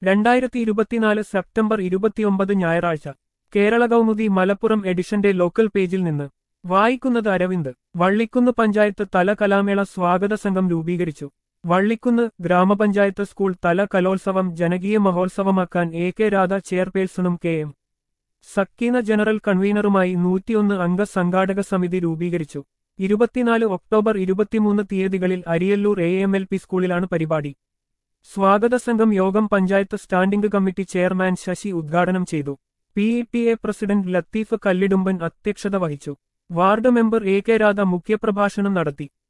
രണ്ടായിരത്തി ഇരുപത്തിനാല് സെപ്റ്റംബർ ഇരുപത്തിയൊമ്പത് ഞായറാഴ്ച കേരള കൗമുദി മലപ്പുറം എഡിഷന്റെ ലോക്കൽ പേജിൽ നിന്ന് വായിക്കുന്നത് അരവിന്ദ് വള്ളിക്കുന്ന് പഞ്ചായത്ത് തല കലാമേള സ്വാഗത സംഘം രൂപീകരിച്ചു വള്ളിക്കുന്ന് ഗ്രാമപഞ്ചായത്ത് സ്കൂൾ തല കലോത്സവം ജനകീയ മഹോത്സവമാക്കാൻ എ കെ രാധ ചെയർപേഴ്സണും കെ എം സക്കീന ജനറൽ കൺവീനറുമായി നൂറ്റിയൊന്ന് അംഗ സംഘാടക സമിതി രൂപീകരിച്ചു ഇരുപത്തിനാല് ഒക്ടോബർ ഇരുപത്തിമൂന്ന് തീയതികളിൽ Ariyallur A M L P സ്കൂളിലാണ് പരിപാടി സ്വാഗത സംഘം യോഗം panchayat standing committee chairman Sasi ഉദ്ഘാടനം ചെയ്തു P E T A president Latheef Kallidumban അധ്യക്ഷത വഹിച്ചു ward member A K Radha മുഖ്യപ്രഭാഷണം നടത്തി